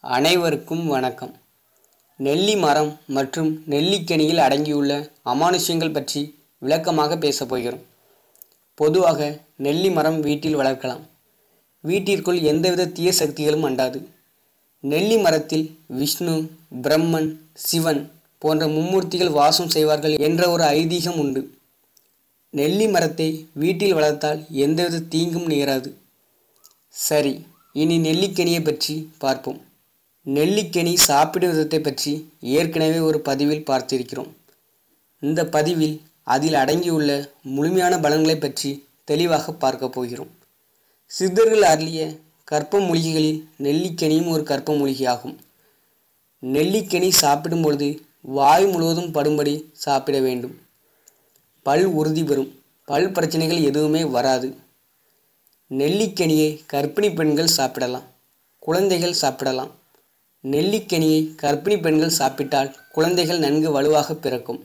அனைவருக்கும் வணக்கம் நெல்லி மரம் மற்றும் நெல்லிக்கனியில் அடங்கியுள்ள அமானுஷ்யங்கள் பற்றி விளக்கமாக பேசப் போகிறோம் பொதுவாக நெல்லி மரம் வீட்டில் வளர்க்கலாம் வீட்டிற்குள் எந்தவித தீய சக்திகளும் அண்டாது நெல்லி மரத்தில் விஷ்ணு பிரம்மன் சிவன் போன்ற மும்மூர்த்திகள் வாசம் செய்வார்கள் என்ற ஒரு ஐதீகம் உண்டு நெல்லி மரத்தை வீட்டில் வளர்த்தால் எந்தவித தீங்கும் நேராது சரி இனி நெல்லிக்கனியை பற்றி பார்ப்போம் நெல்லிக்கனி சாப்பிடும் விதத்தை பற்றி ஏற்கனவே ஒரு பதிவில் பார்த்திருக்கிறோம் இந்த பதிவில் அதில் அடங்கியுள்ள முழுமையான பலன்களை பற்றி தெளிவாக பார்க்க போகிறோம் சித்தர்கள் அருளிய கற்ப மூலிகைகளில் நெல்லிக்கனியும் ஒரு கற்ப மூலிகையாகும் நெல்லிக்கனி சாப்பிடும் பொழுது வாய் முழுவதும் படும்படி சாப்பிட வேண்டும் பல் உறுதி பெறும் பல் பிரச்சனைகள் எதுவுமே வராது நெல்லிக்கனியை கர்ப்பிணி பெண்கள் சாப்பிடலாம் குழந்தைகள் சாப்பிடலாம் நெல்லிக்கனியை கர்ப்பிணி பெண்கள் சாப்பிட்டால் குழந்தைகள் நன்கு வலுவாக பிறக்கும்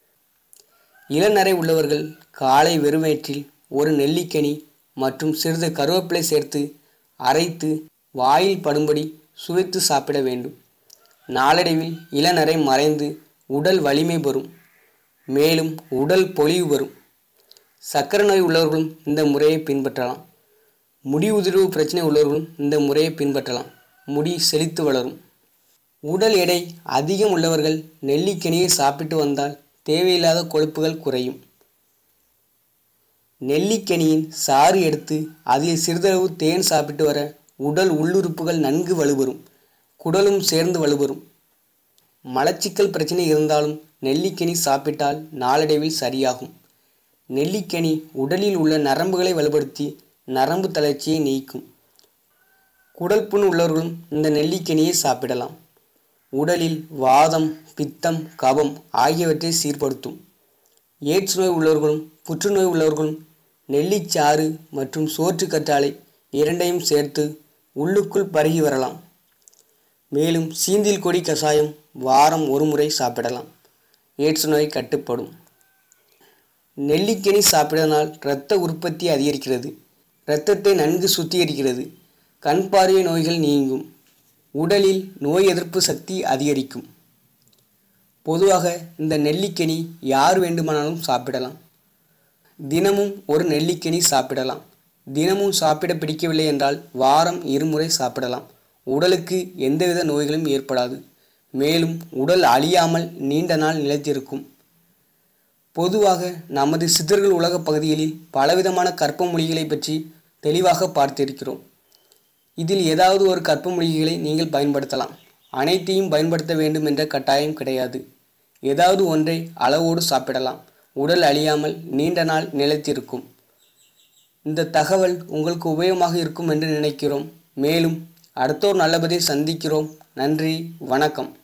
இளநரை உள்ளவர்கள் காலை வெறுவயிற்றில் ஒரு நெல்லிக்கனி மற்றும் சிறிது கருவேப்பிலை சேர்த்து அரைத்து வாயில் படும்படி சுவைத்து சாப்பிட வேண்டும் நாளடைவில் இளநரை மறைந்து உடல் வலிமை பெறும் மேலும் உடல் பொலிவு வரும் சக்கரை நோய் உள்ளவர்களும் இந்த முறையை பின்பற்றலாம் முடி உதிர்வு பிரச்சனை உள்ளவர்களும் இந்த முறையை பின்பற்றலாம் முடி செழித்து வளரும் உடல் எடை அதிகம் உள்ளவர்கள் நெல்லிக்கனியை சாப்பிட்டு வந்தால் தேவையில்லாத கொழுப்புகள் குறையும் நெல்லிக்கனியின் சாறு எடுத்து அதில் சிறிதளவு தேன் சாப்பிட்டு வர உடல் உள்ளுறுப்புகள் நன்கு வலுவரும் குடலும் சேர்ந்து வலுவரும் மலச்சிக்கல் பிரச்சனை இருந்தாலும் நெல்லிக்கனி சாப்பிட்டால் நாளடைவில் சரியாகும் நெல்லிக்கனி உடலில் உள்ள நரம்புகளை வலுப்படுத்தி நரம்பு தளர்ச்சியை நீக்கும் குடல் புண் உள்ளவர்களும் இந்த நெல்லிக்கனியை சாப்பிடலாம் உடலில் வாதம் பித்தம் கபம் ஆகியவற்றை சீர்படுத்தும் எய்ட்ஸ் நோய் உள்ளவர்களும் புற்றுநோய் உள்ளவர்களும் நெல்லிச்சாறு மற்றும் சோற்று கற்றாழை இரண்டையும் சேர்த்து உள்ளுக்குள் பருகி வரலாம் மேலும் சீந்தில் கொடி கஷாயம் வாரம் ஒரு முறை சாப்பிடலாம் எய்ட்ஸ் நோய் கட்டுப்படும் நெல்லிக்கனி சாப்பிடனால் இரத்த உற்பத்தி அதிகரிக்கிறது இரத்தத்தை நன்கு சுத்திகரிக்கிறது கண் பார்வை நோய்கள் நீங்கும் உடலில் நோய் எதிர்ப்பு சக்தி அதிகரிக்கும் பொதுவாக இந்த நெல்லிக்கனி யார் வேண்டுமானாலும் சாப்பிடலாம் தினமும் ஒரு நெல்லிக்கனி சாப்பிடலாம் தினமும் சாப்பிட பிடிக்கவில்லை என்றால் வாரம் இருமுறை சாப்பிடலாம் உடலுக்கு எந்தவித நோய்களும் ஏற்படாது மேலும் உடல் அழியாமல் நீண்ட நாள் நிலைத்திருக்கும் பொதுவாக நமது சித்தர்கள் உலக பகுதிகளில் பலவிதமான கற்ப மொழிகளை பற்றி தெளிவாக பார்த்திருக்கிறோம் இதில் ஏதாவது ஒரு கற்ப மொழிகளை நீங்கள் பயன்படுத்தலாம் அனைத்தையும் பயன்படுத்த வேண்டும் என்ற கட்டாயம் கிடையாது ஏதாவது ஒன்றை அளவோடு சாப்பிடலாம் உடல் அழியாமல் நீண்ட நாள் நிலைத்திருக்கும் இந்த தகவல் உங்களுக்கு உபயோகமாக இருக்கும் என்று நினைக்கிறோம் மேலும் அடுத்தோர் நல்லபதை சந்திக்கிறோம் நன்றி வணக்கம்